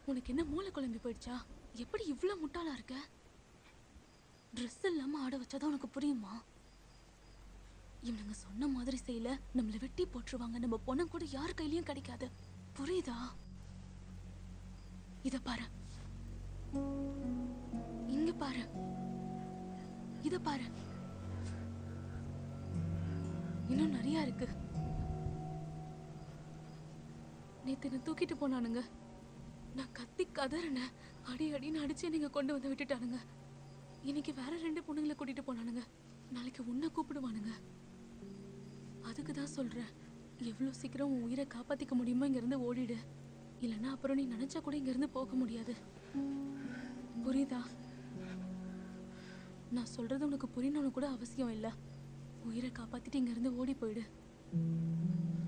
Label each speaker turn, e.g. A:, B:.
A: உனக்கு என்ன மூளை குழம்பி போயிடுச்சா எப்படி இவ்ளோ முட்டாளா இருக்க ட்ரெஸ் இல்லாம ஆட வச்சாதான் உனக்கு புரியுமா இவனுங்க சொன்ன மாதிரி செய்யல நம்மள வெட்டி போட்டுருவாங்க நம்ம பொண்ணம் கூட யார் கையிலயும் கிடைக்காது புரியுதா இத பாரு இங்க பாரு இத பாரு இன்னும் நிறைய இருக்கு நேத்து என்ன தூக்கிட்டு போனானுங்க நான் கத்தி கதறினேன் அடி அடின்னு அடிச்சு நீங்க கொண்டு வந்து விட்டுட்டானுங்க இன்னைக்கு வேற ரெண்டு பொண்ணுங்களை கூட்டிட்டு போனானுங்க நாளைக்கு உன்னை கூப்பிடுவானுங்க அதுக்கு தான் சொல்றேன் எவ்வளோ சீக்கிரம் உன் உயிரை காப்பாத்திக்க முடியுமோ இங்கிருந்து ஓடிடு இல்லைன்னா அப்புறம் நீ நினைச்சா கூட இங்கிருந்து போக முடியாது புரியுதா நான் சொல்றது உனக்கு புரியணும்னு கூட அவசியம் இல்லை உயிரை காப்பாத்திட்டு இங்கிருந்து ஓடி போயிடு